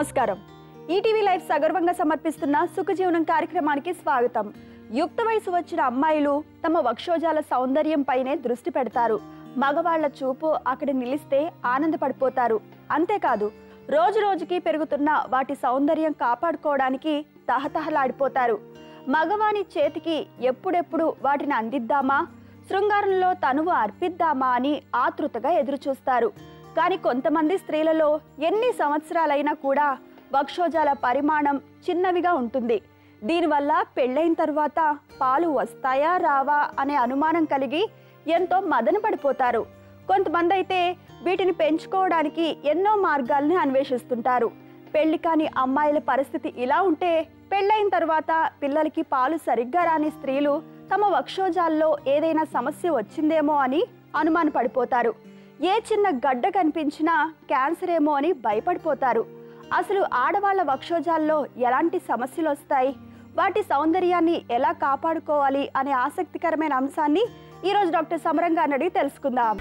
నమస్కారం ETV live సగర్వంగా సమర్పిస్తున్న సుఖజీవనం కార్యక్రమానికి స్వాగతం యుక్త వయసు వచ్చిన అమ్మాయిలు తమ వక్షోజాల సౌందర్యం పైనే దృష్టి పెడతారు మగవాళ్ల చూపు అక్కడ నిలిస్తే ఆనందపడిపోతారు అంతేకాదు రోజు రోజుకి పెరుగుతున్న వాటి సౌందర్యం కాపాడుకోవడానికి తహతహలాడిపోతారు మగవాని చేతికి ఎప్పుడెప్పుడు వాటిని అందిద్దామా శృంగారంలో తనువు అర్పిద్దామా అని ఆతృతగా ఎదురుచూస్తారు కానీ కొంతమంది స్త్రీలలో ఎన్ని సంవత్సరాలైనా కూడా వక్షోజాల పరిమాణం చిన్నవిగా ఉంటుంది దీనివల్ల పెళ్ళైన తర్వాత పాలు వస్తాయా రావా అనే అనుమానం కలిగి ఎంతో మదన పడిపోతారు కొంతమంది అయితే వీటిని పెంచుకోవడానికి ఎన్నో మార్గాల్ని అన్వేషిస్తుంటారు పెళ్లి కాని అమ్మాయిల పరిస్థితి ఇలా ఉంటే పెళ్ళైన తర్వాత పిల్లలకి పాలు సరిగ్గా రాని స్త్రీలు తమ వక్షోజాల్లో ఏదైనా సమస్య వచ్చిందేమో అని అనుమాన పడిపోతారు ఏ చిన్న గడ్డ కనిపించినా క్యాన్సర్ ఏమో అని భయపడిపోతారు అసలు ఆడవాళ్ళ వక్షోజాల్లో ఎలాంటి సమస్యలు వస్తాయి వాటి సౌందర్యాన్ని ఎలా కాపాడుకోవాలి అనే ఆసక్తికరమైన అంశాన్ని ఈరోజు డాక్టర్ సమరం గారిని అడిగి తెలుసుకుందాం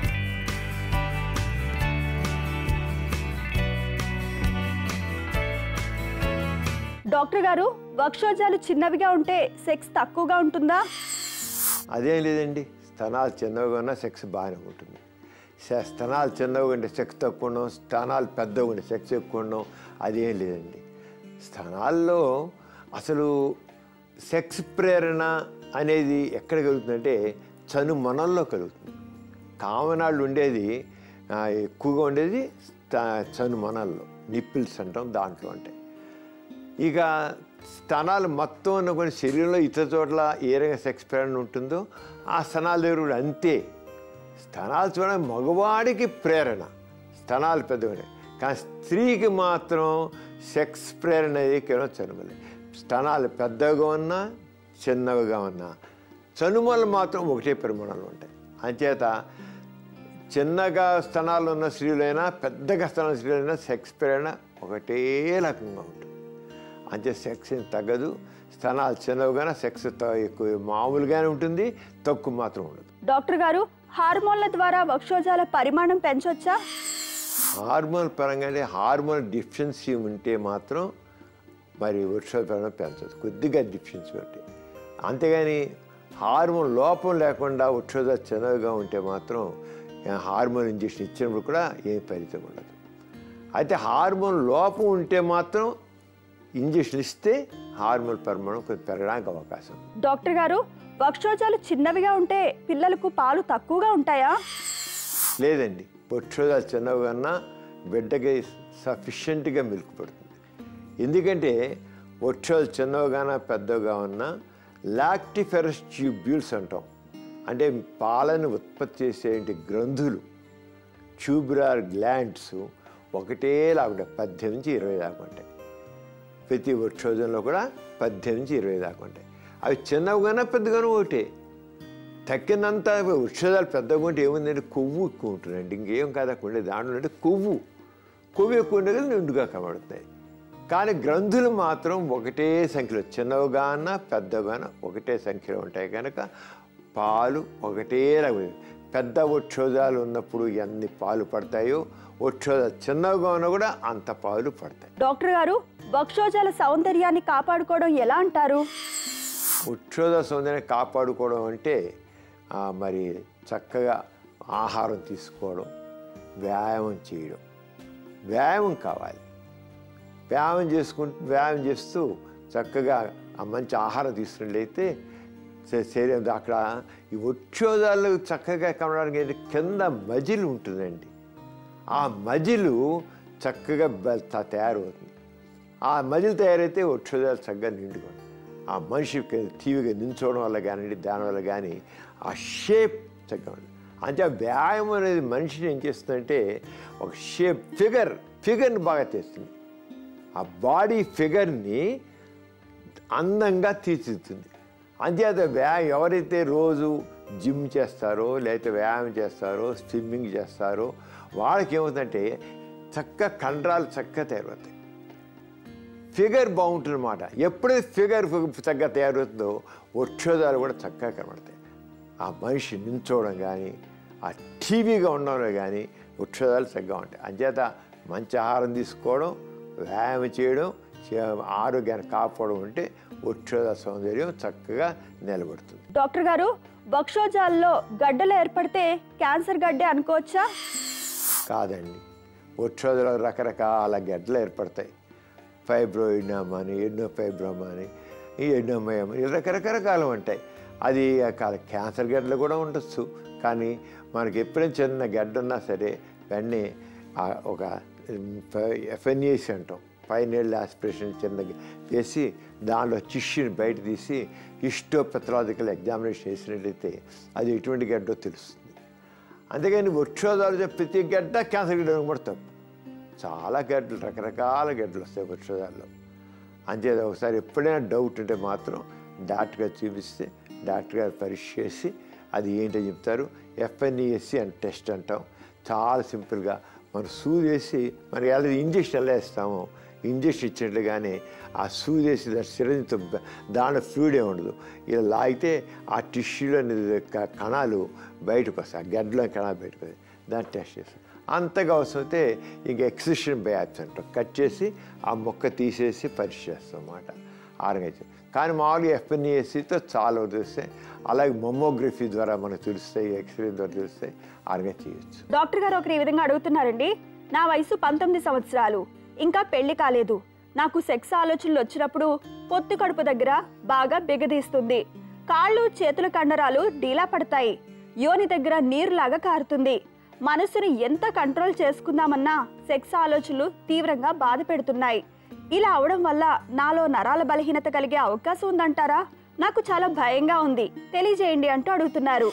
డాక్టర్ గారు వక్షోజాలు చిన్నవిగా ఉంటే సెక్స్ తక్కువగా ఉంటుందా అదేం లేదండి స్తనాలు చిన్నవిగా ఉన్నా సెక్స్ బాగానే ఉంటుంది సె- స్తనాలు చిన్నవిగా ఉంటే సెక్స్ తక్కువ ఉండడం స్తనాలు పెద్దగా ఉంటే సెక్స్ ఎక్కువ ఉండడం అదేం లేదండి స్తనాల్లో అసలు సెక్స్ ప్రేరణ అనేది ఎక్కడ కలుగుతుందంటే చను మనల్లో కలుగుతుంది కామనాళ్ళు ఉండేది ఆ, ఎక్కువగా ఉండేది స్త- చను మనల్లో నిప్పిల్స్ అంటాం దాంట్లో ఉంటాయి ఇక స్తనాలు మొత్తం ఉన్న కొన్ని శరీరంలో ఇతర చోట్ల ఏ రకంగా సెక్స్ ప్రేరణ ఉంటుందో ఆ స్తనాల దగ్గర కూడా అంతే స్తనాలు చూడడం మగవాడికి ప్రేరణ స్తనాలు పెద్దగా కానీ స్త్రీకి మాత్రం సెక్స్ ప్రేరణ అనేది కేవలం చనుమలే స్తనాలు పెద్దగా ఉన్నా చిన్నవిగా ఉన్నా చనుమలు మాత్రం ఒకటే పరిమాణంలో ఉంటాయి అంచేత చిన్నగా స్తనాలు ఉన్న స్త్రీలైనా పెద్దగా స్తనాల స్త్రీలైనా సెక్స్ ప్రేరణ ఒకటే రకంగా ఉంటుంది అంతే సెక్స్ ఏం తగ్గదు స్తనాలు చిన్నవిగానే సెక్స్ త- ఎక్కువ మామూలుగానే ఉంటుంది తక్కువ మాత్రం ఉండదు డాక్టర్ గారు హార్మోన్ల ద్వారా వక్షోజాల పరిమాణం పెంచొచ్చా హార్మోన్ పరంగానే హార్మోన్ డిఫిషియన్సీ ఉంటే మాత్రం మరి వృక్షోత్పదం పెంచదు కొద్దిగా డిఫిషియన్సీ ఉంటే అంతేగాని హార్మోన్ లోపం లేకుండా వృక్షోద చిన్నవిగా ఉంటే మాత్రం ఆ హార్మోన్ ఇంజెక్షన్ ఇచ్చినప్పుడు కూడా ఏం ఫలితం ఉండదు అయితే హార్మోన్ లోపం ఉంటే మాత్రం ఇంజెక్షన్ ఇస్తే హార్మోన్ పరిమాణం కొంచెం పెరగడానికి అవకాశం ఉంది. డాక్టర్ గారు వక్షోజాలు చిన్నవిగా ఉంటే పిల్లలకు పాలు తక్కువగా ఉంటాయా లేదండి పొట్టుదాలు చిన్నవి కన్నా బిడ్డకి సఫిషియెంట్గా మిల్క్ పడుతుంది ఎందుకంటే పొట్టులు చిన్నవిగానా పెద్దగా ఉన్నా లాక్టిఫెరస్ ట్యూబ్యూల్స్ అంటాం అంటే పాలను ఉత్పత్తి చేసే గ్రంథులు ట్యూబులార్ గ్లాండ్స్ ఒకటేలా ఉంటాయి పద్దెనిమిది నుంచి ఇరవై దాకా ఉంటాయి ప్రతి వృక్షోజంలో కూడా పద్దెనిమిది నుంచి ఇరవై దాకా ఉంటాయి అవి చిన్నవిగానా పెద్దగానూ ఒకటే తక్కినంత వృక్షాలు పెద్దగా ఉంటే ఏముందంటే కొవ్వు ఎక్కువ ఉంటుందండి ఇంకేం కాదు అక్కడ ఉండేది దాంట్లో అంటే కొవ్వు కొవ్వు ఎక్కువ ఉండే కదా నిండుగా కనబడుతున్నాయి కానీ గ్రంథులు మాత్రం ఒకటే సంఖ్యలో చిన్నవిగాన పెద్దగాన ఒకటే సంఖ్యలో ఉంటాయి కనుక పాలు ఒకటే రకం. పెద్ద వృక్షోజాలు ఉన్నప్పుడు ఎన్ని పాలు పడతాయో వృక్షోజాలు చిన్నవిగా ఉన్నా కూడా అంత పాలు పడతాయి డాక్టర్ గారు వక్షోజాల సౌందర్యాన్ని కాపాడుకోవడం ఎలా అంటారు ఉక్షోద సౌందర్యాన్ని కాపాడుకోవడం అంటే ఆ, మరి చక్కగా ఆహారం తీసుకోవడం వ్యాయామం చేయడం వ్యాయామం కావాలి వ్యాయామం చేసుకుంటూ వ్యాయామం చేస్తూ చక్కగా ఆ మంచి ఆహారం తీసుకున్నట్లయితే శ- శరీరం అక్కడ ఈ ఉక్షోదాలు చక్కగా కనడానికి ఏంటి కింద మజిల్ ఉంటుందండి ఆ మజిలు చక్కగా బ- త- తయారవుతుంది ఆ మజిల్ తయారైతే వృక్షోదాలు చక్కగా నిండుకొని ఆ మనిషికి టీవీగా నించోవడం వల్ల కానివ్వండి దానివల్ల కానీ ఆ షేప్ చక్కగా ఉంది అంటే ఆ వ్యాయామం అనేది మనిషిని ఏం చేస్తుందంటే ఒక షేప్ ఫిగర్ ఫిగర్ని బాగా తెస్తుంది ఆ బాడీ ఫిగర్ని అందంగా తీర్చిదిద్దుతుంది అంతేత వ్యా ఎవరైతే రోజు జిమ్ చేస్తారో లేకపోతే వ్యాయామం చేస్తారో స్విమ్మింగ్ చేస్తారో వాళ్ళకి ఏమవుతుందంటే చక్క కండరాలు చక్కగా తయారవుతాయి ఫిగర్ బాగుంటుంది అనమాట ఎప్పుడైతే ఫిగర్ చక్కగా తయారవుతుందో వృక్షోదాలు కూడా చక్కగా కనబడతాయి ఆ మనిషి నించోవడం కానీ ఆ టీవీగా ఉండడంలో కానీ వృక్షోదాలు చక్కగా ఉంటాయి అంచేత మంచి ఆహారం తీసుకోవడం వ్యాయామం చేయడం చే- ఆరోగ్యాన్ని కాపాడడం అంటే వృక్షోద సౌందర్యం చక్కగా నిలబడుతుంది డాక్టర్ గారు వక్షోజాల్లో గడ్డలు ఏర్పడితే క్యాన్సర్ గడ్డే అనుకోవచ్చా కాదండి వృక్షోదలో రకరకాల గడ్డలు ఏర్పడతాయి ఫైబ్రోయిడ్నామా అని ఎన్నో ఫైబ్రోమా అని ఈ ఎన్నోమయం ఈ రకరకాలు ఉంటాయి అది కాల క్యాన్సర్ గడ్డలు కూడా ఉండొచ్చు కానీ మనకి ఎప్పుడైనా చిన్న గడ్డ ఉన్నా సరే వెంటనే ఆ ఒక ఎఫ్ఎన్ఏసి అంటాం పైనేళ్ళ ఆస్పిరేషన్ చిన్న చేసి దానిలో టిష్యూని బయట తీసి హిస్టోపెథలాజికల్ ఎగ్జామినేషన్ చేసినట్లయితే అది ఎటువంటి గడ్డో తెలుస్తుంది అంతేగాని వృక్షోదాలు చెప్పే ప్రతి గడ్డ క్యాన్సర్ గడ్డ కూడా తప్పు చాలా గడ్డలు రకరకాల గడ్డలు వస్తాయి వృక్షోదాల్లో అంచేత ఒకసారి ఎప్పుడైనా డౌట్ ఉంటే మాత్రం డాక్టర్ గారు చూపిస్తే డాక్టర్ గారు పరీక్ష చేసి అది ఏంటో చెప్తారు ఎఫ్ఎన్ఈఎస్సి అని టెస్ట్ అంటాం చాలా సింపుల్గా మనం సూదేసి మనకి ఎలా ఇంజక్షన్ ఎలా ఇస్తామో ఇంజక్షన్ ఇచ్చినట్లుగానే ఆ సూదేసి దాని సిరంజితో బ- దాంట్లో ఫ్లూయిడ్ ఏ ఉండదు ఇలా లాగితే ఆ టిష్యూలోని క- కణాలు బయటకు వస్తాయి ఆ గడ్డలో కణాలు బయటకు వస్తాయి దాన్ని టెస్ట్ చేస్తాం అంతగా అవసరమైతే ఇంక ఎక్సిషన్ బయాప్స్ అంటాం కట్ చేసి ఆ మొక్క తీసేసి పరీక్ష చేస్తాం అన్నమాట ఆర్గనైజ్ కానీ మామూలుగా ఎఫ్ఎన్ఏసితో చాలా తెలుస్తాయి అలాగే మమ్మోగ్రఫీ ద్వారా మనకు తెలుస్తాయి ఎక్స్రే ద్వారా తెలుస్తాయి ఆర్గనైజ్ చేయొచ్చు డాక్టర్ గారు ఒకరు ఈ విధంగా అడుగుతున్నారండి నా వయసు పంతొమ్మిది సంవత్సరాలు ఇంకా పెళ్లి కాలేదు నాకు సెక్స్ ఆలోచనలు వచ్చినప్పుడు పొత్తు కడుపు దగ్గర బాగా బిగదీస్తుంది కాళ్ళు చేతుల కండరాలు డీలా పడతాయి యోని దగ్గర నీరులాగా కారుతుంది మనసుని ఎంత కంట్రోల్ చేసుకుందామన్నా సెక్స్ ఆలోచనలు తీవ్రంగా బాధ పెడుతున్నాయి ఇలా అవడం వల్ల నాలో నరాల బలహీనత కలిగే అవకాశం ఉందంటారా నాకు చాలా భయంగా ఉంది తెలియజేయండి అంటూ అడుగుతున్నారు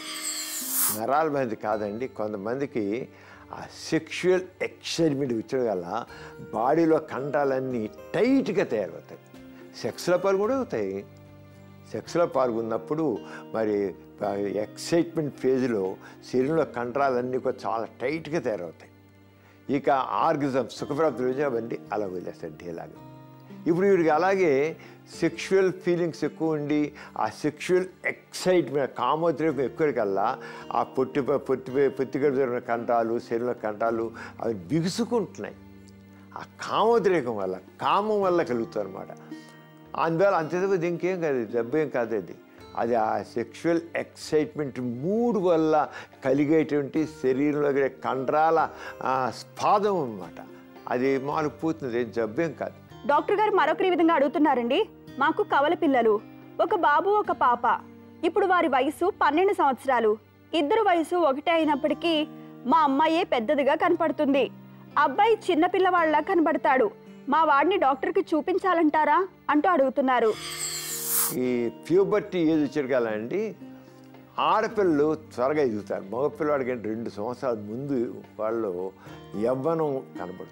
నరాల మంది కాదండి కొంతమందికి ఆ సెక్షువల్ ఎక్సైట్మెంట్ వచ్చడం వల్ల బాడీలో కండాలన్నీ టైట్గా తయారవుతాయి సెక్స్లో పాల్గొనే అవుతాయి సెక్స్లో పాల్గొన్నప్పుడు మరి ఎక్సైట్మెంట్ ఫేజ్లో శరీరంలో కండరాలన్నీ కూడా చాలా టైట్గా తయారవుతాయి ఇక ఆర్గిజం సుఖప్రాప్తి రోజు అవన్నీ అలా వదిలేస్తాయి ఢీలాగా ఇప్పుడు వీడికి అలాగే సెక్షువల్ ఫీలింగ్స్ ఎక్కువ ఉండి ఆ సెక్షువల్ ఎక్సైట్మెంట్ కామోద్రేకం ఎక్కువ కల్లా ఆ పొట్టి పొట్టి పొత్తిగడ కంటాలు శరీరంలో కంటాలు అవి బిగుసుకుంటున్నాయి ఆ కామోద్రేకం వల్ల కామం వల్ల కలుగుతుంది అనమాట అందువల్ల అంతే ఇంకేం కాదు జబ్బు ఏం కాదు అది అది ఆ సెక్షువల్ ఎక్సైట్మెంట్ మూడు వల్ల కలిగేటువంటి శరీరంలో కలిగే కండరాల ఆ, స్పాదం అన్నమాట అది మాకు పోతుంది ఏం జబ్బేం కాదు డాక్టర్ గారు మరొకరి విధంగా అడుగుతున్నారండి మాకు కవల పిల్లలు ఒక బాబు ఒక పాప ఇప్పుడు వారి వయసు పన్నెండు సంవత్సరాలు ఇద్దరు వయసు ఒకటే అయినప్పటికీ మా అమ్మాయే పెద్దదిగా కనపడుతుంది అబ్బాయి చిన్న పిల్లవాళ్ళ కనబడతాడు మా వాడిని డాక్టర్కి చూపించాలంటారా అంటూ అడుగుతున్నారు ఈ ప్యూబర్టీ ఏజ్ వచ్చేటికాలండి ఆడపిల్లలు త్వరగా ఎదుగుతారు మగపిల్లవాడికి అంటే రెండు సంవత్సరాల ముందు వాళ్ళు యవ్వనం కనబడుతుంది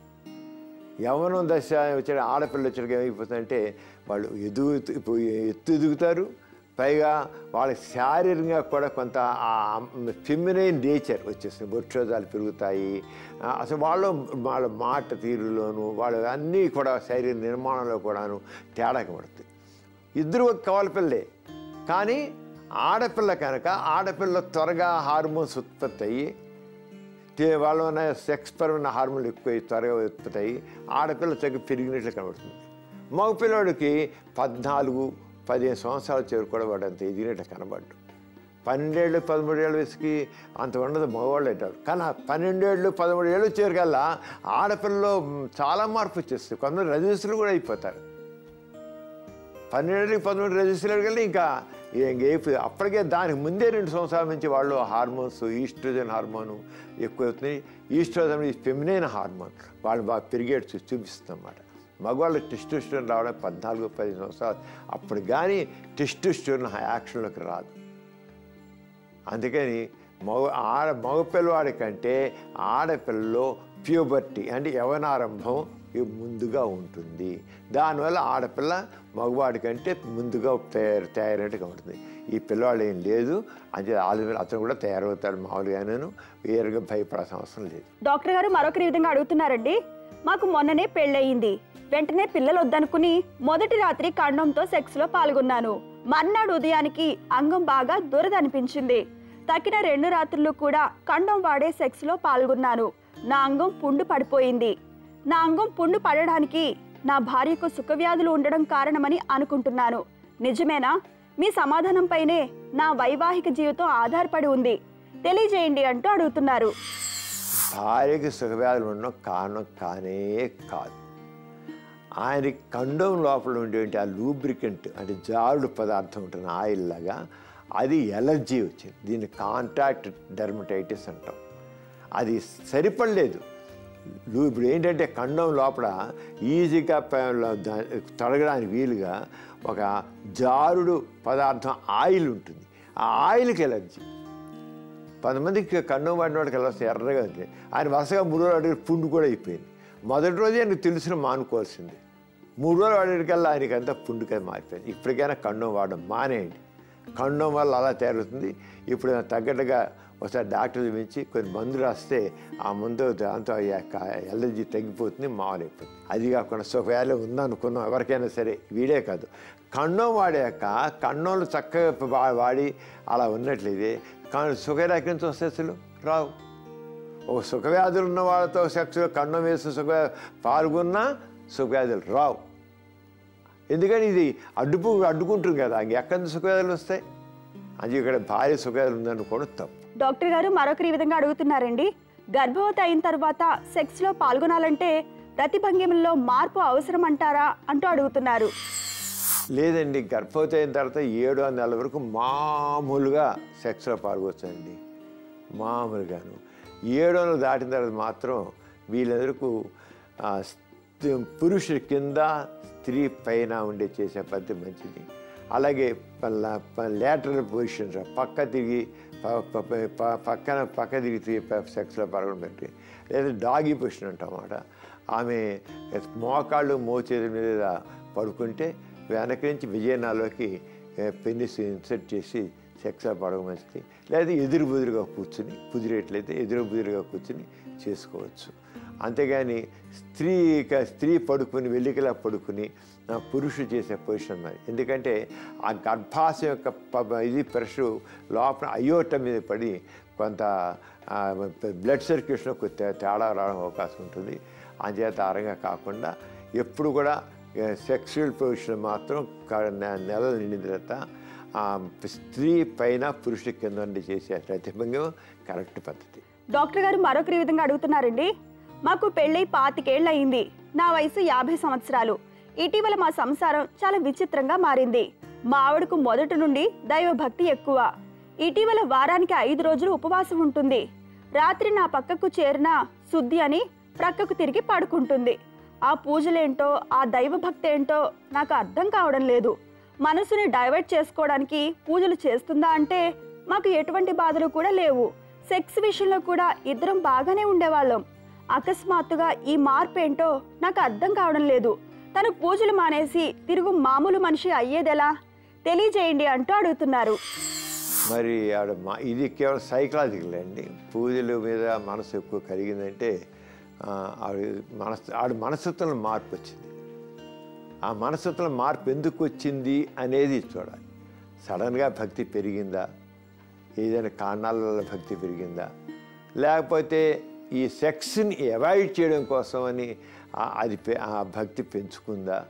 యవ్వనం దశ వచ్చే ఆడపిల్ల వచ్చేటికి ఏమైపోతుందంటే వాళ్ళు ఎదుగు ఇప్పుడు ఎత్తు ఎదుగుతారు పైగా వాళ్ళ శారీరకంగా కూడా కొంత ఫిమినైన్ నేచర్ వచ్చేస్తుంది బొక్షోదాలు పెరుగుతాయి ఆ, అసలు వాళ్ళ వాళ్ళ మాట తీరులోను వాళ్ళ అన్నీ కూడా శరీర నిర్మాణంలో కూడాను తేడా పడుతుంది ఇద్దరు ఒక కవలపిల్లే కానీ ఆడపిల్ల కనుక ఆడపిల్ల త్వరగా హార్మోన్స్ ఉత్పత్తి అయ్యి తే- వాళ్ళ ఉన్న సెక్స్ పరమైన హార్మోన్లు ఎక్కువ త్వరగా ఉత్పత్తి అయ్యి ఆడపిల్ల చక్కగా పెరిగినట్లు కనబడుతుంది మగపిల్లవాడికి పద్నాలుగు పదిహేను సంవత్సరాల చివరికి కూడా వాడు అంత ఎదిగినట్లు కనబడ్డు పన్నెండేళ్ళు పదమూడేళ్ళ వయసుకి అంత ఉండదు మగవాళ్ళు అంటారు కానీ ఆ పన్నెండేళ్ళు పదమూడు ఏళ్ళు వచ్చేకల్లా ఆడపిల్లలో మ్, చాలా మార్పు వచ్చేస్తుంది కొంతమంది రజస్సులు కూడా అయిపోతారు పన్నెండు పదమూడు రిజిస్టర్ వెళ్ళి ఇంకా ఇంకేపు అప్పటికే దానికి ముందే రెండు సంవత్సరాల నుంచి వాళ్ళు హార్మోన్స్ ఈస్ట్రోజన్ హార్మోన్ ఎక్కువ అవుతుంది ఈస్ట్రోజన్ ఈ ఫెమినైన్ హార్మోన్ వాళ్ళు బాగా పెరిగేట్టు చూ- చూపిస్తుంది అన్నమాట మగవాళ్ళు టెస్టోస్టోన్ రావడం పద్నాలుగు పది సంవత్సరాలు అప్పుడు కానీ టెస్టోస్టోన్ యాక్షన్లోకి రాదు అందుకని మగ ఆడ మగపిల్లవాడి కంటే ఆడపిల్లలో ప్యూబర్టీ అంటే యవనారంభం ఇవి ముందుగా ఉంటుంది దానివల్ల ఆడపిల్ల మగవాడి కంటే ముందుగా తయారు తయారైనట్టుగా ఉంటుంది ఈ పిల్లవాడు ఏం లేదు అంటే ఆలు అతను కూడా తయారవుతాడు మామూలుగాను వేరుగా భయపడాల్సిన అవసరం లేదు డాక్టర్ గారు మరొకరి విధంగా అడుగుతున్నారండి మాకు మొన్ననే పెళ్ళయింది వెంటనే పిల్లలు వద్దనుకుని మొదటి రాత్రి కండంతో సెక్స్ లో పాల్గొన్నాను మర్నాడు ఉదయానికి అంగం బాగా దురదనిపించింది తక్కిన రెండు రాత్రులు కూడా కండం వాడే సెక్స్ లో పాల్గొన్నాను నా అంగం పుండు పడిపోయింది నా అంగం పుండు పడడానికి నా భార్యకు సుఖవ్యాధులు ఉండడం కారణమని అనుకుంటున్నాను నిజమేనా మీ సమాధానంపైనే నా వైవాహిక జీవితం ఆధారపడి ఉంది తెలియజేయండి అంటూ అడుగుతున్నారు భార్యకి సుఖవ్యాధులు ఉండడం కారణం కానే కాదు ఆయనకి కండం లోపల ఉండేటువంటి ఆ లూబ్రికెంట్ అంటే జారుడు పదార్థం ఉంటుంది ఆయిల్ లాగా అది ఎలర్జీ వచ్చింది దీన్ని కాంటాక్ట్ డెర్మటైటిస్ అంటాం అది సరిపడలేదు లూ- ఇప్పుడు ఏంటంటే కండం లోపల ఈజీగా ప- దా- తొలగడానికి వీలుగా ఒక జారుడు పదార్థం ఆయిల్ ఉంటుంది ఆ ఆయిల్కి ఎలర్జీ కొంతమందికి కన్ను పడిన వాడికి ఎలా వస్తాయి ఎర్రగా ఉంది ఆయన వరుసగా మూడు రోజులు అడిగి పుండు కూడా అయిపోయింది మొదటి రోజే ఆయనకు తెలిసిన మానుకోవాల్సింది మూడు రోజులు వాడికల్లా ఆయనకి అంతా పుండుగా మారిపోయింది ఇప్పటికైనా కండం వాడడం మానేయండి కండం వల్ల అలా తేరుతుంది ఇప్పుడు దానికి తగ్గట్టుగా ఒకసారి డాక్టర్ చూపించి కొన్ని మందులు రాస్తే ఆ మందు దాంతో ఆ యొక్క ఎలర్జీ తగ్గిపోతుంది మామూలైపోతుంది అది కాకుండా సుఖవేళ ఉందనుకున్నాం ఎవరికైనా సరే వీడే కాదు కండం వాడాక కండంలో చక్కగా వా- వాడి అలా ఉన్నట్లయితే కానీ సుఖవ్యాధి నుంచి వస్తే అసలు రావు ఒక సుఖవ్యాధులు ఉన్న వాళ్ళతో సెక్స్లో కండం వేసి సుఖ పాల్గొన్నా సుఖవ్యాధులు రావు ఎందుకని ఇది అడ్డుపు అడ్డుకుంటుంది కదా ఎక్కడి నుంచి సుఖవ్యాధులు వస్తాయి అది ఇక్కడ భార్య సుఖవ్యాధులు ఉందనుకోవడం తప్పు డాక్టర్ గారు మరొకరు ఈ విధంగా అడుగుతున్నారండి గర్భవతి అయిన తర్వాత సెక్స్లో పాల్గొనాలంటే ప్రతిభంగిమల్లో మార్పు అవసరం అంటారా అంటూ అడుగుతున్నారు లేదండి గర్భవతి అయిన తర్వాత ఏడో నెలల వరకు మామూలుగా సెక్స్లో పాల్గొచ్చండి మామూలుగాను ఏడో నెలలు దాటిన తర్వాత మాత్రం వీళ్ళందరికీ ఆ, స్త్రీ- పురుషుడి కింద స్త్రీ పైన ఉండే చేసే పద్ధతి మంచిది అలాగే లేటరల్ పొజిషన్స్ పక్క తిరిగి ప- ప- ప- పక్కన పక్క తిరిగి తిరిగి సెక్స్లో పాల్గొనడం పెట్టి లేదా డాగీ పొజిషన్ అంటాం అన్నమాట ఆమె మోకాళ్ళు మోచేతుల మీద పడుకుంటే వెనక నుంచి విజయనాలోకి పెన్నిస్ ఇన్సర్ట్ చేసి సెక్స్ పడక మంచిది లేదా ఎదురు బుదురుగా కూర్చుని కుదిరేట్లయితే ఎదురు బుదురుగా కూర్చుని చేసుకోవచ్చు అంతేగాని స్త్రీ ఇక స్త్రీ పడుకుని వెల్లికలా పడుకుని ఆ, పురుషుడు చేసే పొజిషన్ మరి ఎందుకంటే ఆ గర్భాశయం యొక్క ప- ఇది ప్రెషర్ లోపల అయోట మీద పడి కొంత బ్లడ్ సర్క్యులేషన్ ఒక తే- తేడా రావడం అవకాశం ఉంటుంది అంచేత ఆ రకంగా కాకుండా ఎప్పుడు కూడా సెక్షువల్ పొజిషన్ మాత్రం క- నె- నెలలు నిండిన తర్వాత ఆ, స్త్రీ పైన పురుషుడి కింద ఉండి చేసే ప్రతిభంగం కరెక్ట్ పద్ధతి డాక్టర్ గారు మరొకరు ఈ విధంగా అడుగుతున్నారండి మాకు పెళ్ళై పాతికేళ్ళు అయింది నా వయసు యాభై సంవత్సరాలు ఇటీవల మా సంసారం చాలా విచిత్రంగా మారింది మా ఆవిడకు మొదటి నుండి దైవ భక్తి ఎక్కువ ఇటీవల వారానికి ఐదు రోజులు ఉపవాసం ఉంటుంది రాత్రి నా పక్కకు చేరిన శుద్ధి అని ప్రక్కకు తిరిగి పడుకుంటుంది ఆ పూజలేంటో ఆ దైవ భక్తి ఏంటో నాకు అర్థం కావడం లేదు మనసుని డైవర్ట్ చేసుకోవడానికి పూజలు చేస్తుందా అంటే మాకు ఎటువంటి బాధలు కూడా లేవు సెక్స్ విషయంలో కూడా ఇద్దరం బాగానే ఉండేవాళ్ళం అకస్మాత్తుగా ఈ మార్పు ఏంటో నాకు అర్థం కావడం లేదు తను పూజలు మానేసి తిరుగు మామూలు మనిషి అయ్యేదెలా తెలియజేయండి అంటూ అడుగుతున్నారు మరి ఆవిడ మా ఇది కేవలం సైకలాజికల్ అండి పూజల మీద మనసు ఎక్కువ కలిగిందంటే ఆ, ఆవిడ మనసు ఆవిడ మనస్తత్వంలో మార్పు వచ్చింది ఆ మనస్తత్వంలో మార్పు ఎందుకు వచ్చింది అనేది చూడాలి సడన్గా భక్తి పెరిగిందా ఏదైనా కారణాల వల్ల భక్తి పెరిగిందా లేకపోతే ఈ సెక్స్ని అవాయిడ్ చేయడం కోసమని ఆ- అది పె- ఆ భక్తి పెంచుకుందా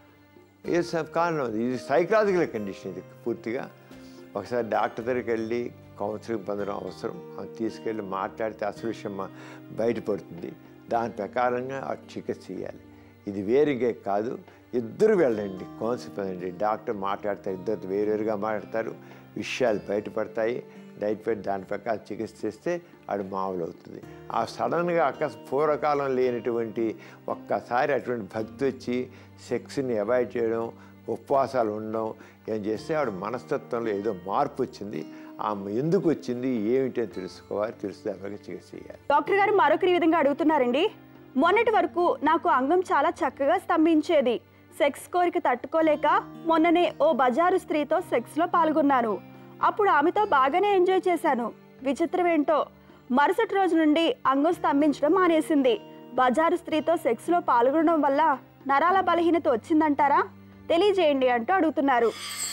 ఏ స- కారణం అది. ఇది సైకలాజికల్ కండిషన్ ఇది పూర్తిగా ఒకసారి డాక్టర్ దగ్గరికి వెళ్ళి కౌన్సిలింగ్ పొందడం అవసరం అది తీసుకెళ్ళి మాట్లాడితే అసలు విషయం మా- బయటపడుతుంది దాని ప్రకారంగా ఆ చికిత్స చేయాలి ఇది వేరుగా కాదు ఇద్దరు వెళ్ళండి కౌన్సిల్ పొందండి డాక్టర్ మాట్లాడతారు ఇద్దరు వేరువేరుగా మాట్లాడతారు విషయాలు బయటపడతాయి డైట్ పెట్టి దాని ప్రకారం చికిత్స చేస్తే అది మామూలు అవుతుంది ఆ సడన్గా అక్కస్ పూర్వకాలం లేనటువంటి ఒక్కసారి అటువంటి భక్తి వచ్చి సెక్స్ని అవాయిడ్ చేయడం ఉపవాసాలు ఉండడం ఏం చేస్తే ఆవిడ మనస్తత్వంలో ఏదో మార్పు వచ్చింది ఆమె ఎందుకు వచ్చింది ఏమిటి అని తెలుసుకోవాలి తెలిసి దాని చికిత్స చేయాలి డాక్టర్ గారు మరొకరి విధంగా అడుగుతున్నారండి మొన్నటి వరకు నాకు అంగం చాలా చక్కగా స్తంభించేది సెక్స్ కోరిక తట్టుకోలేక మొన్ననే ఓ బజారు స్త్రీతో సెక్స్లో పాల్గొన్నాను అప్పుడు ఆమెతో బాగానే ఎంజాయ్ చేశాను విచిత్రం ఏంటో మరుసటి రోజు నుండి అంగం స్తంభించడం మానేసింది బజారు స్త్రీతో సెక్స్లో పాల్గొనడం వల్ల నరాల బలహీనత వచ్చిందంటారా తెలియజేయండి అంటూ అడుగుతున్నారు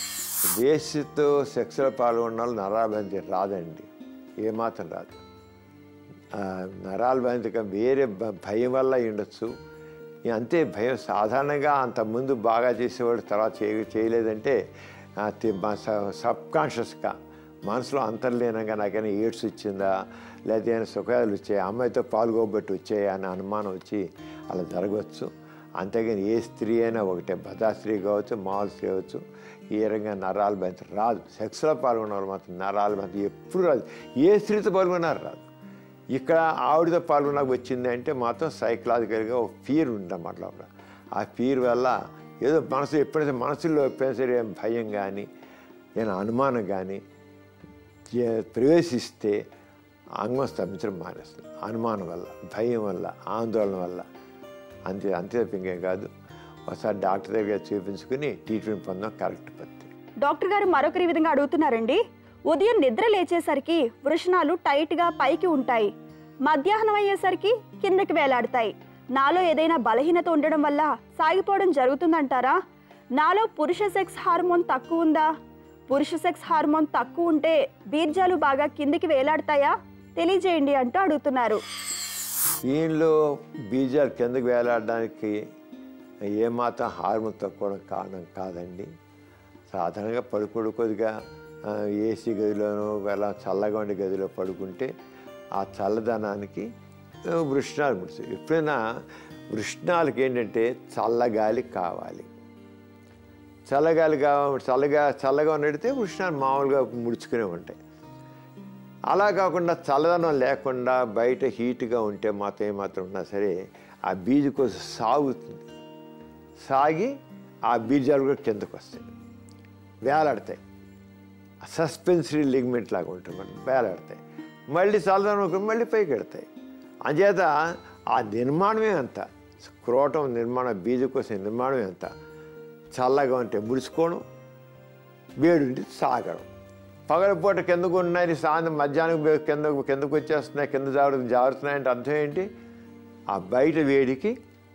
వేసితో సెక్స్లో పాల్గొన్న వాళ్ళు నరాబంధి రాదండి ఏమాత్రం రాదు ఆ, నరాల బంధకం వేరే భ- భయం వల్ల అయి ఉండొచ్చు ఇక అంతే భయం సాధారణంగా అంత ముందు బాగా చేసేవాడు తర్వాత చేయ చేయలేదంటే ఆ, తి- మా స- సబ్ కాన్షియస్గా మనసులో అంతర్లీనంగా నాకైనా ఎయిడ్స్ వచ్చిందా లేదా ఏమైనా సుఖాలు వచ్చాయి అమ్మాయితో పాల్గొబట్టి వచ్చాయి అనే అనుమానం వచ్చి అలా జరగవచ్చు అంతేగాని ఏ స్త్రీ అయినా ఒకటే భద్రా స్త్రీ కావచ్చు మామూలు స్త్రీ కావచ్చు ఏ రకంగా నరాలు బంతి రాదు సెక్స్లో పాల్గొన్న వాళ్ళు మాత్రం నరాలు బంతి ఎప్పుడు రాదు ఏ స్త్రీతో పాల్గొన్నారు రాదు ఇక్కడ ఆవిడతో పాల్గొన్నాక వచ్చింది అంటే మాత్రం సైకలాజికల్గా ఒక ఫీర్ ఉందన్నమాట లోపల ఆ ఫీర్ వల్ల ఏదో మనసు ఎప్పుడైతే మనసులో ఎప్పుడైనా సరే భయం కానీ ఏదైనా అనుమానం కానీ ఏ- ప్రవేశిస్తే అంగం స్తంభించడం మానేస్తుంది అనుమానం వల్ల భయం వల్ల ఆందోళన వల్ల అంతే అంతే తప్ప ఇంకేం కాదు ఒకసారి డాక్టర్ దగ్గర చూపించుకుని ట్రీట్మెంట్ పొందడం కరెక్ట్ పద్ధతి డాక్టర్ గారు మరొకరి విధంగా అడుగుతున్నారండి ఉదయం నిద్ర లేచేసరికి వృషణాలు టైట్గా పైకి ఉంటాయి మధ్యాహ్నం అయ్యేసరికి కిందకి వేలాడతాయి నాలో ఏదైనా బలహీనత ఉండడం వల్ల సాగిపోవడం జరుగుతుందంటారా నాలో పురుష సెక్స్ హార్మోన్ తక్కువ ఉందా పురుష సెక్స్ హార్మోన్ తక్కువ ఉంటే బీర్జాలు బాగా కిందికి వేలాడతాయా తెలియజేయండి అంటూ అడుగుతున్నారు దీనిలో బీజాలు కిందకి వేలాడడానికి ఏమాత్రం హార్మోన్ తక్కువ కారణం కాదండి సాధారణంగా పడుకోడు కొద్దిగా ఆ, ఏసీ గదిలోనో అలా చల్లగా ఉండే గదిలో పడుకుంటే ఆ చల్లదనానికి ఆ, వృష్ణాలు ముడుస్తాయి ఎప్పుడైనా వృష్ణాలకి ఏంటంటే చల్లగాలి కావాలి చల్లగాలి కావాలి చల్లగా చల్లగా ఉన్నడితే వృష్ణాలు మామూలుగా ముడుచుకునే ఉంటాయి అలా కాకుండా చల్లదనం లేకుండా బయట హీట్గా ఉంటే మాత్రం ఏమాత్రం ఉన్నా సరే ఆ బీజ కోసం సాగుతుంది సాగి ఆ బీజాలు కూడా కిందకు వస్తాయి వేలాడతాయి సస్పెన్సరీ లిగ్మెంట్ లాగా ఉంటుంది మనం వేలాడతాయి మళ్ళీ చల్లదనం ఒక మళ్ళీ పైకి వెడతాయి అంచేత ఆ నిర్మాణమే అంత క్రోటం నిర్మాణం బీజ కోసం నిర్మాణమే అంత చల్లగా ఉంటే ముడుచుకోవడం వేడుండి సాగడం పగలపూట కిందకు ఉన్నాయి సాయంత్రం మధ్యాహ్నం వే- కింద కిందకు వచ్చేస్తున్నాయి కింద జారు జారుతున్నాయంటే అర్థం ఏంటి ఆ బయట వేడికి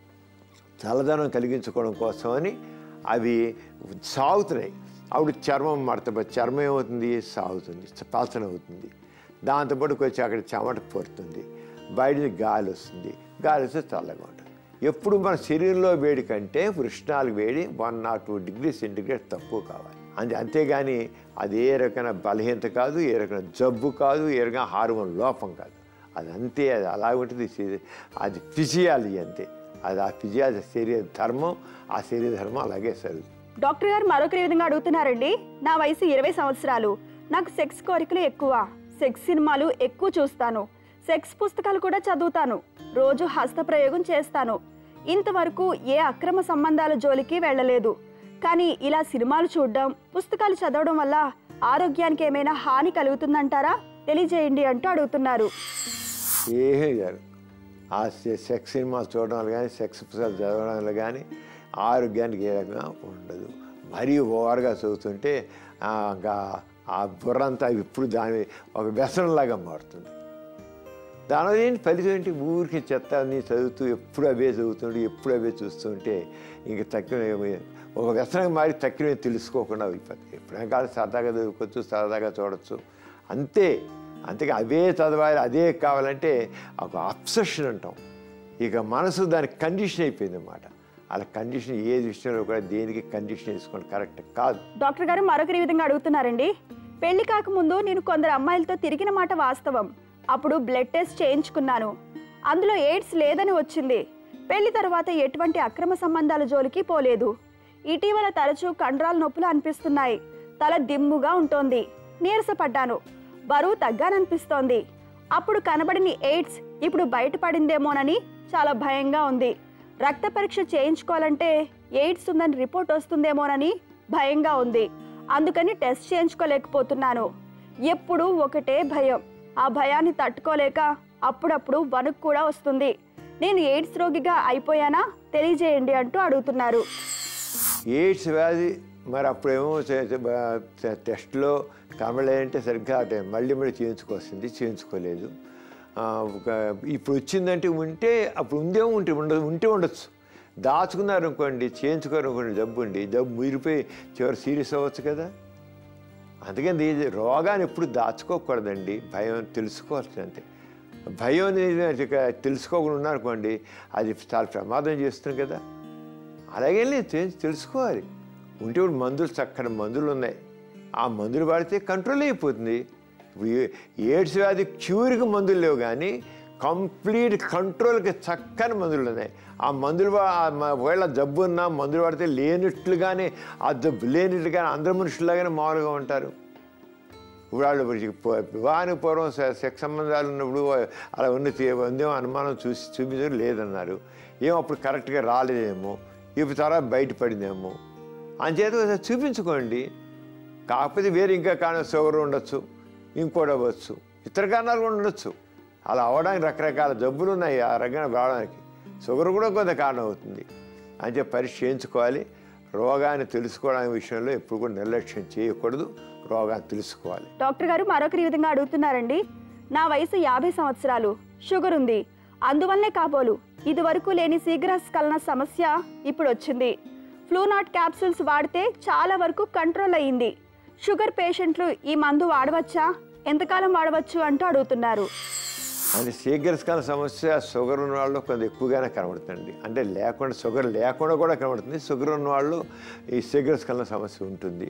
చల్లదనం కలిగించుకోవడం కోసమని అవి సాగుతున్నాయి అప్పుడు చర్మం మడత చర్మం ఏమవుతుంది సాగుతుంది పలచన అవుతుంది దాంతోపాటు కొంచెం అక్కడ చెమట పడుతుంది బయట నుంచి గాలి వస్తుంది గాలి వస్తే చల్లగా ఉంటుంది ఎప్పుడు మన శరీరంలో వేడి కంటే వృష్ణాలు వేడి one not two degree centigrade తక్కువ కావాలి అంతే అంతేగాని అది ఏ రకమైన బలహీనత కాదు ఏ రకమైన జబ్బు కాదు ఏ రకమైన హార్మోన్ లోపం కాదు అది అంతే అది అలా ఉంటుంది శరీ- అది ఫిజియాలజీ అంతే అది ఆ ఫిజియాలజీ శరీర ధర్మం ఆ శరీర ధర్మం అలాగే సరుతుంది డాక్టర్ గారు మరొకరి విధంగా అడుగుతున్నారండి నా వయసు ఇరవై సంవత్సరాలు నాకు సెక్స్ కోరికలు ఎక్కువ సెక్స్ సినిమాలు ఎక్కువ చూస్తాను సెక్స్ పుస్తకాలు కూడా చదువుతాను రోజు హస్తప్రయోగం చేస్తాను ఇంతవరకు ఏ అక్రమ సంబంధాల జోలికి వెళ్ళలేదు కానీ ఇలా సినిమాలు చూడడం పుస్తకాలు చదవడం వల్ల ఆరోగ్యానికి ఏమైనా హాని కలుగుతుందంటారా తెలియజేయండి అంటూ అడుగుతున్నారు ఏమీ జరగదు ఆ సె- సెక్స్ సినిమాలు చూడడం వల్ల కానీ సెక్స్ పుస్తకాలు చదవడం వల్ల కానీ ఆరోగ్యానికి ఏ రకంగా ఉండదు మరీ ఓవర్గా చదువుతుంటే ఆ, ఇంకా ఆ బుర్రంతా ఇప్పుడు దాని ఒక వ్యసనంలాగా మారుతుంది దానివల్ల ఏంటి ఫలితం ఏంటి ఊరికి చెత్త అన్ని చదువుతూ ఎప్పుడు అవే చదువుతుంటే ఎప్పుడు అవే చూస్తుంటే ఇంక తక్కువ ఒక వ్యసనంగా మారి తక్కువ తెలుసుకోకుండా అయిపోతుంది ఎప్పుడైనా కాదు సరదాగా చదువుకోవచ్చు సరదాగా చూడొచ్చు అంతే అంతేగా అవే చదవాలి అదే కావాలంటే ఒక అబ్సెషన్ అంటాం ఇక మనసు దానికి కండిషన్ అయిపోయింది అన్నమాట అలా కండిషన్ ఏ విషయంలో కూడా దేనికి కండిషన్ వేసుకోండి కరెక్ట్ కాదు డాక్టర్ గారు మరొకరి విధంగా అడుగుతున్నారండి పెళ్లి కాకముందు నేను కొందరు అమ్మాయిలతో తిరిగిన మాట వాస్తవం అప్పుడు బ్లడ్ టెస్ట్ చేయించుకున్నాను అందులో ఎయిడ్స్ లేదని వచ్చింది పెళ్లి తర్వాత ఎటువంటి అక్రమ సంబంధాల జోలికి పోలేదు ఇటీవల తరచూ కండరాల నొప్పులు అనిపిస్తున్నాయి తల దిమ్ముగా ఉంటోంది నీరసపడ్డాను బరువు తగ్గాననిపిస్తోంది అప్పుడు కనబడిన ఎయిడ్స్ ఇప్పుడు బయటపడిందేమోనని చాలా భయంగా ఉంది రక్త పరీక్ష చేయించుకోవాలంటే ఎయిడ్స్ ఉందని రిపోర్ట్ వస్తుందేమోనని భయంగా ఉంది అందుకని టెస్ట్ చేయించుకోలేకపోతున్నాను ఎప్పుడు ఒకటే భయం ఆ భయాన్ని తట్టుకోలేక అప్పుడప్పుడు వణుకు కూడా వస్తుంది నేను ఎయిడ్స్ రోగిగా అయిపోయానా తెలియజేయండి అంటూ అడుగుతున్నారు ఎయిడ్స్ వ్యాధి మరి అప్పుడేమో చే- చే- బా- టె- టెస్ట్లో కనబడలేదంటే సరిగ్గా ఆ టైం మళ్ళీ మళ్ళీ చేయించుకోవాల్సింది చేయించుకోలేదు ఆ, ఒక ఇప్పుడు వచ్చిందంటే ఉంటే అప్పుడు ఉందేమో ఉంటే ఉండదు ఉంటే ఉండొచ్చు దాచుకున్నారు అనుకోండి చేయించుకోరు అనుకోండి జబ్బు ఉండి జబ్బు మురిపోయి చివరి సీరియస్ అవ్వచ్చు కదా అందుకని ఇది రోగాన్ని ఎప్పుడు దాచుకోకూడదండి భయం తెలుసుకోవాల్సింది అంతే భయం అనేది ఇక తెలుసుకోకుండా ఉన్నారనుకోండి అది చాలా ప్రమాదం చేస్తుంది కదా అలాగే లేదు తె- తెలుసుకోవాలి ఉంటే ఇప్పుడు మందులు చక్కని మందులు ఉన్నాయి ఆ మందులు వాడితే కంట్రోల్ అయిపోతుంది ఇప్పుడు ఏ- ఎయిడ్స్ వ్యాధి క్యూర్కి మందులు లేవు కానీ కంప్లీట్ కంట్రోల్కి చక్కని మందులు ఉన్నాయి ఆ మందులు వా- ఆ మ- ఒకవేళ జబ్బు ఉన్నా మందులు వాడితే లేనట్లుగానే ఆ జబ్బు లేనట్లుగానే అందరు మనుషుల్లాగానే మామూలుగా ఉంటారు ఇప్పుడు వాళ్ళు పూ- వివాహానికి పూర్వం సె- సెక్స్ సంబంధాలు ఉన్నప్పుడు అలా ఉన్న తీ- ఉందేమో అనుమానం చూసి చూపించారు లేదన్నారు ఏమో అప్పుడు కరెక్ట్గా రాలేదేమో ఇప్పుడు తర్వాత బయటపడిందేమో అంచేత ఒకసారి చూపించుకోండి కాకపోతే వేరే ఇంకా కారణం షుగర్ ఉండొచ్చు ఇంకోటి అవ్వచ్చు ఇతర కారణాలు కూడా ఉండొచ్చు అలా అవడానికి రకరకాల జబ్బులు ఉన్నాయి ఆ రకంగా రావడానికి షుగర్ కూడా కొంత కారణం అవుతుంది అంటే పరీక్ష చేయించుకోవాలి రోగాన్ని తెలుసుకోవడానికి విషయంలో ఎప్పుడు కూడా నిర్లక్ష్యం చేయకూడదు రోగాన్ని తెలుసుకోవాలి డాక్టర్ గారు మరొకరి ఈ విధంగా అడుగుతున్నారండి నా వయసు యాభై సంవత్సరాలు షుగర్ ఉంది అందువల్లనే కాబోలు ఇదివరకు లేని శీఘ్రస్ఖలన సమస్య ఇప్పుడు వచ్చింది ఫ్లూనాట్ క్యాప్సూల్స్ వాడితే చాలా వరకు కంట్రోల్ అయ్యింది షుగర్ పేషెంట్లు ఈ మందు వాడవచ్చా ఎంతకాలం వాడవచ్చు అంటూ అడుగుతున్నారు అంటే శీఘ్రస్కాల సమస్య షుగర్ ఉన్న వాళ్ళు కొంత ఎక్కువగానే కనబడుతుంది అంటే లేకుండా షుగర్ లేకుండా కూడా కనబడుతుంది షుగర్ ఉన్న వాళ్ళు ఈ శీఘ్రస్కాల సమస్య ఉంటుంది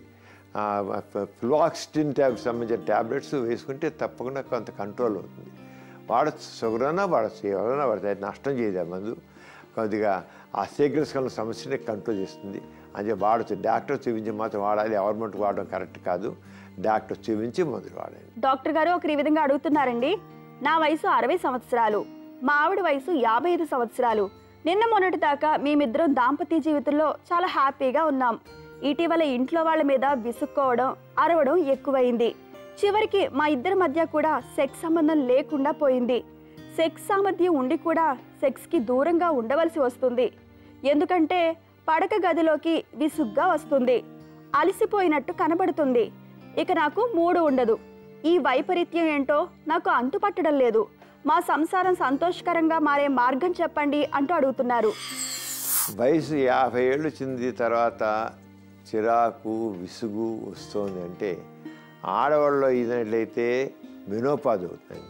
ఫ్లాక్స్టిన్ ట్యాబ్ సంబంధించిన ట్యాబ్లెట్స్ వేసుకుంటే తప్పకుండా కొంత కంట్రోల్ అవుతుంది వాడచ్చు షుగర్ అన్నా వాడచ్చు ఎవరైనా వాడితే నష్టం చేయదు ఆ మందు కొద్దిగా ఆ శీఘ్రస్కాల సమస్యని కంట్రోల్ చేస్తుంది అంటే వాడచ్చు డాక్టర్ చూపించి మాత్రం వాడాలి గవర్నమెంట్ వాడడం కరెక్ట్ కాదు డాక్టర్ చూపించి మందులు వాడాలి డాక్టర్ గారు ఒకరి ఈ విధంగా అడుగుతున్నారండి నా వయసు అరవై సంవత్సరాలు మా ఆవిడ వయసు యాభై ఐదు సంవత్సరాలు నిన్న మొన్నటి దాకా మేమిద్దరం దాంపత్య జీవితంలో చాలా హ్యాపీగా ఉన్నాం ఇటీవల ఇంట్లో వాళ్ళ మీద విసుక్కోవడం అరవడం ఎక్కువైంది చివరికి మా ఇద్దరి మధ్య కూడా సెక్స్ సంబంధం లేకుండా పోయింది సెక్స్ సామర్థ్యం ఉండి కూడా సెక్స్కి దూరంగా ఉండవలసి వస్తుంది ఎందుకంటే పడక గదిలోకి విసుగ్గా వస్తుంది అలసిపోయినట్టు కనబడుతుంది ఇక నాకు మూడు ఉండదు ఈ వైపరీత్యం ఏంటో నాకు అంతుపట్టడం లేదు మా సంసారం సంతోషకరంగా మారే మార్గం చెప్పండి అంటూ అడుగుతున్నారు వయసు యాభై ఏళ్ళు చెంది తర్వాత చిరాకు విసుగు వస్తుంది అంటే ఆడవాళ్ళలో ఇదైతే మినోపాజ్ అవుతుందండి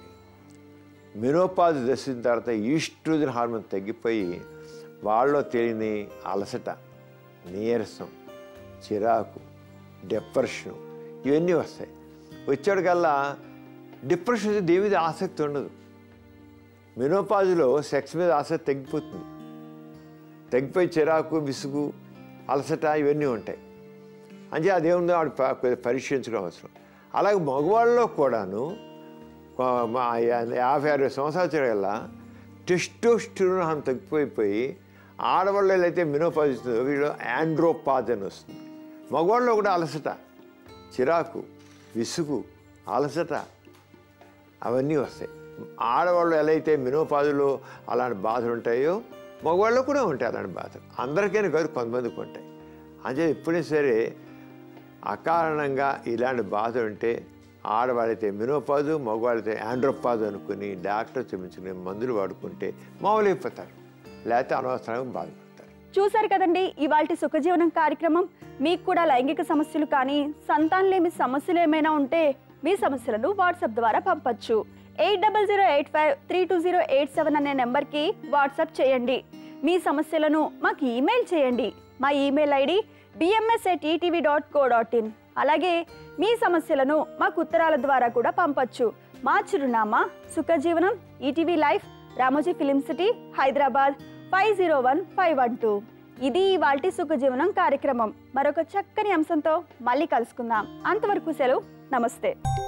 మినోపాజ్ దశిన తర్వాత ఈస్ట్రోజన్ హార్మోన్ తగ్గిపోయి వాళ్ళలో తెలియని అలసట నీరసం చిరాకు డిప్రెషన్ ఇవన్నీ వస్తాయి వచ్చేటికల్లా డిప్రెషన్ వచ్చి దేని మీద ఆసక్తి ఉండదు మినోపాజులో సెక్స్ మీద ఆసక్తి తగ్గిపోతుంది తగ్గిపోయి చిరాకు విసుగు అలసట ఇవన్నీ ఉంటాయి అంటే అదేముందో వాడు ప- కొద్దిగా పరీక్షించడం అవసరం అలాగే మగవాళ్ళలో కూడాను కొ- మా యా- యాభై అరవై సంవత్సరాల చిరగల్లా టెస్టోస్టిరోన్ తగ్గిపోయిపోయి ఆడవాళ్ళు అయితే మినోపాజ్ ఇస్తుందో వీళ్ళు ఆండ్రోపాజ్ అని వస్తుంది మగవాళ్ళలో కూడా అలసట చిరాకు విసుగు అలసట అవన్నీ వస్తాయి ఆడవాళ్ళు ఎలా అయితే మినోపాదులు అలాంటి బాధలు ఉంటాయో మగవాళ్ళు కూడా ఉంటాయి అలాంటి బాధలు అందరికైనా కాదు కొంతమందికి ఉంటాయి అంటే ఎప్పుడైనా సరే అకారణంగా ఇలాంటి బాధలు ఉంటే ఆడవాళ్ళైతే మినోపాదు మగవాళ్ళైతే ఆండ్రోపాదు అనుకుని డాక్టర్ చూపించుకుని మందులు వాడుకుంటే మామూలు అయిపోతారు లేకపోతే అనవసరంగా బాధపడతారు చూశారు కదండి ఇవాల్టి సుఖజీవనం కార్యక్రమం మీకు కూడా లైంగిక సమస్యలు కానీ సంతానలేమి సమస్యలు ఏమైనా ఉంటే మీ సమస్యలను వాట్సాప్ ద్వారా పంపచ్చు eight double zero eight five three two zero eight seven అనే నెంబర్కి వాట్సాప్ చేయండి మీ సమస్యలను మాకు ఈమెయిల్ చేయండి మా email ID BMS at ETV dot co dot in అలాగే మీ సమస్యలను మాకు ఉత్తరాల ద్వారా కూడా పంపచ్చు మా చిరునామా సుఖజీవనం ETV life Ramoji film city Hyderabad five zero one five one two ఇది ఇవాల్టి సుఖజీవనం కార్యక్రమం మరొక చక్కని అంశంతో మళ్ళీ కలుసుకుందాం అంతవరకు సెలవు నమస్తే